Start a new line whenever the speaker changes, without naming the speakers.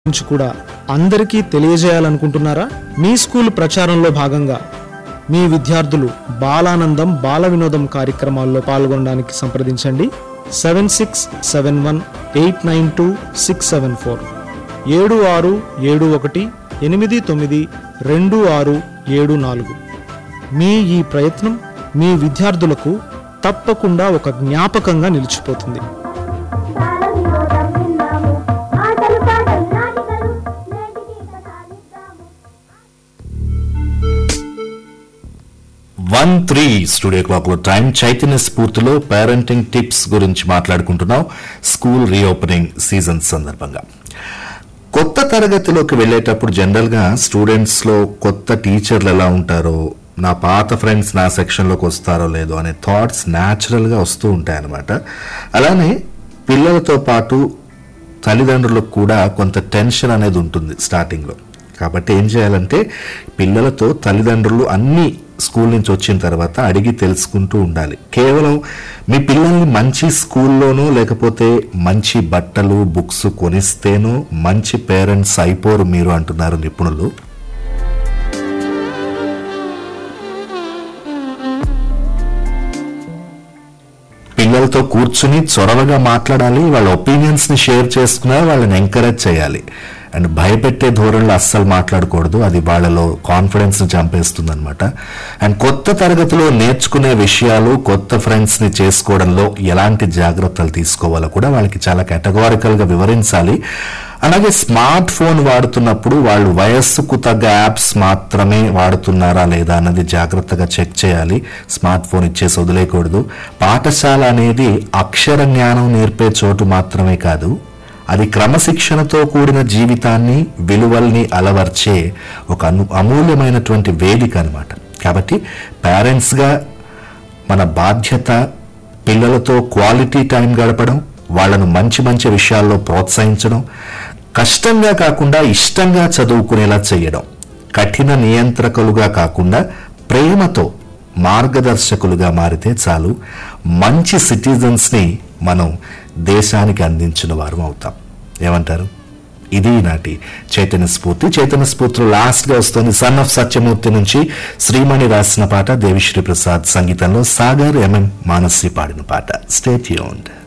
గురించి కూడా అందరికీ తెలియజేయాలనుకుంటున్నారా మీ స్కూల్ ప్రచారంలో భాగంగా మీ విద్యార్థులు బాలానందం బాల వినోదం కార్యక్రమాల్లో పాల్గొనడానికి సంప్రదించండి seven six seven one eight nine two six seven four ఏడు ఆరు ఏడు ఒకటి ఎనిమిది తొమ్మిది రెండు ఆరు ఏడు నాలుగు మీ ఈ ప్రయత్నం మీ విద్యార్థులకు తప్పకుండా ఒక జ్ఞాపకంగా నిలిచిపోతుంది
బాల వినోదం విన్నాము ఆటలు పాటలు నాటికలు నేటికి కథ నిద్దాము
వన్ త్రీ స్టూడియో క్లాక్ లో టైం చైతన్య స్ఫూర్తిలో పేరెంటింగ్ టిప్స్ గురించి మాట్లాడుకుంటున్నాం స్కూల్ రీఓపెనింగ్ సీజన్ సందర్భంగా కొత్త తరగతిలోకి వెళ్ళేటప్పుడు జనరల్ గా స్టూడెంట్స్ లో కొత్త టీచర్లు ఎలా ఉంటారో నా పాత ఫ్రెండ్స్ నా సెక్షన్ లోకి వస్తారో లేదో అనే థాట్స్ న్యాచురల్ గా వస్తూ ఉంటాయి అన్నమాట అలానే పిల్లలతో పాటు తల్లిదండ్రులకు కూడా కొంత టెన్షన్ అనేది ఉంటుంది స్టార్టింగ్లో కాబట్టి ఏం చేయాలంటే పిల్లలతో తల్లిదండ్రులు అన్ని స్కూల్ నుంచి వచ్చిన తర్వాత అడిగి తెలుసుకుంటూ ఉండాలి కేవలం మీ పిల్లల్ని మంచి స్కూల్లోనో లేకపోతే మంచి బట్టలు బుక్స్ కొనిస్తేనో మంచి పేరెంట్స్ అయిపోరు మీరు అంటున్నారు నిపుణులు పిల్లలతో కూర్చుని చొరవగా మాట్లాడాలి వాళ్ళ ఒపీనియన్స్ ని షేర్ చేసుకున్నా వాళ్ళని ఎంకరేజ్ చేయాలి అండ్ భయపెట్టే ధోరణిలో అస్సలు మాట్లాడకూడదు అది వాళ్ళలో కాన్ఫిడెన్స్ ని చంపేస్తుంది అనమాట అండ్ కొత్త తరగతిలో నేర్చుకునే విషయాలు కొత్త ఫ్రెండ్స్ ని చేసుకోవడంలో ఎలాంటి జాగ్రత్తలు తీసుకోవాలో కూడా వాళ్ళకి చాలా కేటగారికల్ గా వివరించాలి అలాగే స్మార్ట్ ఫోన్ వాడుతున్నప్పుడు వాళ్ళు వయస్సుకు తగ్గ యాప్స్ మాత్రమే వాడుతున్నారా లేదా అన్నది జాగ్రత్తగా చెక్ చేయాలి స్మార్ట్ ఫోన్ ఇచ్చేసి వదిలేయకూడదు పాఠశాల అనేది అక్షర జ్ఞానం నేర్పే చోటు మాత్రమే కాదు అది క్రమశిక్షణతో కూడిన జీవితాన్ని విలువల్ని అలవర్చే ఒక అను అమూల్యమైనటువంటి వేదిక అన్నమాట కాబట్టి పేరెంట్స్గా మన బాధ్యత పిల్లలతో క్వాలిటీ టైం గడపడం వాళ్ళను మంచి మంచి విషయాల్లో ప్రోత్సహించడం కష్టంగా కాకుండా ఇష్టంగా చదువుకునేలా చేయడం కఠిన నియంత్రకులుగా కాకుండా ప్రేమతో మార్గదర్శకులుగా మారితే చాలు మంచి సిటిజన్స్ని మనం దేశానికి అందించిన వారం అవుతాం ఏమంటారు ఇది నాటి చైతన్య స్ఫూర్తి చైతన్య స్ఫూర్తిలో లాస్ట్ గా వస్తుంది సన్ ఆఫ్ సత్యమూర్తి నుంచి శ్రీమణి రాసిన పాట దేవిశ్రీ ప్రసాద్ సంగీతంలో సాగర్ ఎంఎం మానసి పాడిన పాట స్టేట్ యూన్డ్